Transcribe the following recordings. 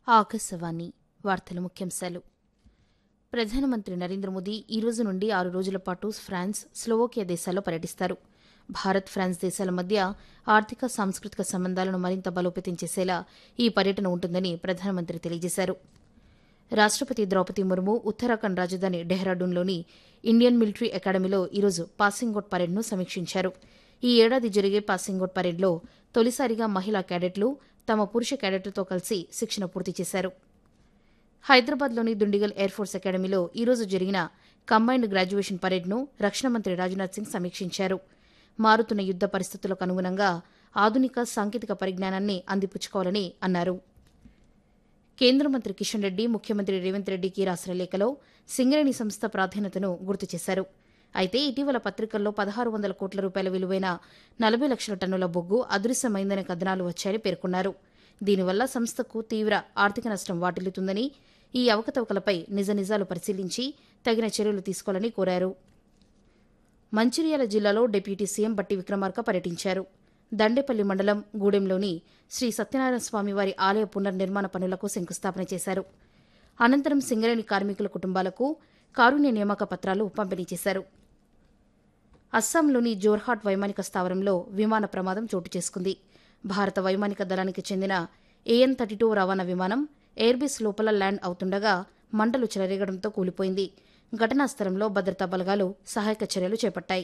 ఆకాశవాణి వార్తల ముఖ్యాంశాలు ప్రధానమంత్రి నరేంద్ర మోదీ ఈ రోజు నుండి ఆరు రోజుల పాటు ఫ్రాన్స్ స్లోవోకియా దేశాల్లో పర్యటిస్తారు భారత్ ఫ్రాన్స్ దేశాల మధ్య ఆర్థిక సాంస్కృతిక సంబంధాలను మరింత బలోపేతం చేసేలా ఈ పర్యటన ఉంటుందని ప్రధానమంత్రి తెలియజేశారు రాష్టపతి ద్రౌపది ముర్ము ఉత్తరాఖండ్ రాజధాని డెహ్రాడూన్లోని ఇండియన్ మిలిటరీ అకాడమీలో ఈరోజు పాసింగ్ అవుట్ పరేడ్ను సమీక్షించారు ఈ ఏడాది జరిగే పాసింగ్ అవుట్ పరేడ్లో తొలిసారిగా మహిళా క్యాడెట్లు తమ పురుష క్యాడెట్లతో కలిసి శిక్షణ పూర్తి చేశారు హైదరాబాద్లోని దుండిగల్ ఎయిర్ ఫోర్స్ అకాడమీలో ఈరోజు జరిగిన కంబైన్డ్ గ్రాడ్యుయేషన్ పరేడ్ను రక్షణ మంత్రి రాజ్నాథ్ సింగ్ సమీక్షించారు మారుతున్న యుద్ద పరిస్థితులకు అనుగుణంగా ఆధునిక సాంకేతిక పరిజ్ఞానాన్ని అందిపుచ్చుకోవాలని అన్నారు కేంద్ర మంత్రి కిషన్ రెడ్డి ముఖ్యమంత్రి రేవంత్ రెడ్డికి రాసిన లేఖలో సింగరేణి సంస్థ ప్రాధాన్యతను గుర్తు చేశారు అయితే ఇటీవల పత్రికల్లో పదహారు వందల కోట్ల రూపాయల విలువైన నలభై లక్షల టన్నుల బొగ్గు అదృశ్యమైందనే కథనాలు వచ్చాయని పేర్కొన్నారు దీనివల్ల సంస్థకు తీవ్ర ఆర్థిక నష్టం వాటిల్లుతుందని ఈ అవకతవకలపై నిజ నిజాలు పరిశీలించి తగిన చర్యలు తీసుకోవాలని కోరారు మంచిర్యాల జిల్లాలో డిప్యూటీ సీఎం బట్టి విక్రమార్క పర్యటించారు దండేపల్లి మండలం గూడెంలోని శ్రీ సత్యనారాయణ స్వామి వారి ఆలయ పునర్నిర్మాణ పనులకు శంకుస్థాపన చేశారు అనంతరం సింగరేణి కార్మికుల కుటుంబాలకు కారుణ్య నియామక పత్రాలు పంపిణీ చేశారు అస్సాంలోని జోర్హాట్ వైమానిక స్థావరంలో విమాన ప్రమాదం చోటు చేసుకుంది భారత వైమానిక దళానికి చెందిన ఏఎన్ థర్టీ టూ రవాణా విమానం ఎయిర్బేస్ లోపల ల్యాండ్ అవుతుండగా మంటలు చెలరేగడంతో కూలిపోయింది ఘటనా స్థలంలో భద్రతా బలగాలు సహాయక చర్యలు చేపట్టాయి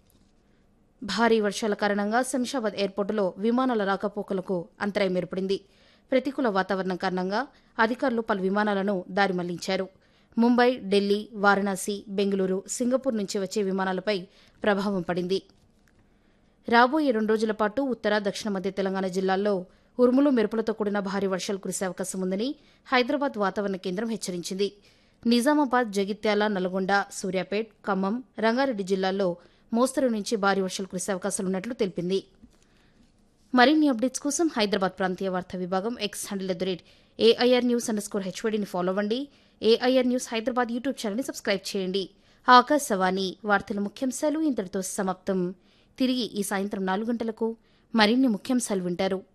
భారీ వర్షాల కారణంగా శంషాబాద్ ఎయిర్పోర్టులో విమానాల రాకపోకలకు అంతరాయం ఏర్పడింది ప్రతికూల వాతావరణం కారణంగా అధికారులు పలు విమానాలను దారి మళ్లించారు ముంబై ఢిల్లీ వారణాసి బెంగళూరు సింగపూర్ నుంచి వచ్చే విమానాలపై ప్రభావం పడింది రాబోయే రెండు రోజుల పాటు ఉత్తర దక్షిణ మధ్య తెలంగాణ జిల్లాల్లో ఉరుములు మెరుపులతో కూడిన భారీ వర్షాలు కురిసే అవకాశం ఉందని హైదరాబాద్ వాతావరణ కేంద్రం హెచ్చరించింది నిజామాబాద్ జగిత్యాల నల్గొండ సూర్యాపేట్ ఖమ్మం రంగారెడ్డి జిల్లాల్లో మోస్తరు నుంచి భారీ వర్షాలు కురిసే అవకాశాలున్నట్లు తెలిపింది మరిన్ని అప్డేట్స్ కోసం హైదరాబాద్ ప్రాంతీయ వార్తా విభాగం X handle at the rate AIR news underscore హెచ్వడిని ఫాలో అవ్వండి ఏఐఆర్ న్యూస్ హైదరాబాద్ యూట్యూబ్ ఛానల్ని సబ్స్క్రైబ్ చేయండి ఆకాశవాణి వార్తల ముఖ్యాంశాలు ఇంతటితో సమాప్తం తిరిగి ఈ సాయంత్రం నాలుగు గంటలకు మరిన్ని ముఖ్యాంశాలు వింటారు